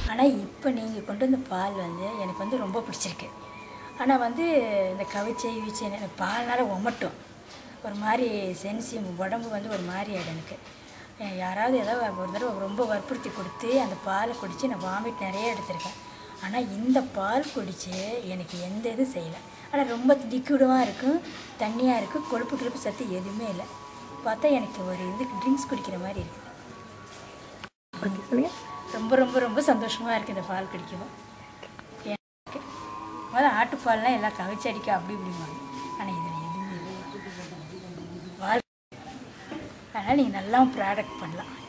ஆனால் இப்போ நீங்கள் கொண்டு வந்த பால் வந்து எனக்கு வந்து ரொம்ப பிடிச்சிருக்கு ஆனால் வந்து இந்த கவிச்சை வீச்சை எனக்கு பால்னால உமட்டும் ஒரு மாதிரி சென்சி உடம்பு வந்து ஒரு மாதிரி ஆகிடும் எனக்கு அஹ் யாராவது ஏதாவது ஒரு தடவை ரொம்ப வற்புறுத்தி கொடுத்து அந்த பாலை குடித்து நான் வாமிட் நிறைய எடுத்திருக்கேன் ஆனால் இந்த பால் குடித்து எனக்கு எந்த இதுவும் செய்யலை ஆனால் ரொம்ப லிக்விடாக இருக்கும் தண்ணியாக இருக்குது கொழுப்பு கிழப்பு சத்து எதுவுமே இல்லை பார்த்தா எனக்கு ஒரு இது ட்ரிங்க்ஸ் குடிக்கிற மாதிரி இருக்குது ஓகே சொல்லுங்க ரொம்ப ரொம்ப ரொம்ப சந்தோஷமாக இருக்குது இந்த பால் குடிக்கவும் எனக்கு முதல்ல ஆட்டுப்பால்லாம் எல்லாம் கவிச்சு அடிக்க அப்படி இப்படிம்பாங்க ஆனால் இதில் எதுவுமே இல்லை பால் அதனால் நீங்கள் நல்லா ப்ராடக்ட் பண்ணலாம்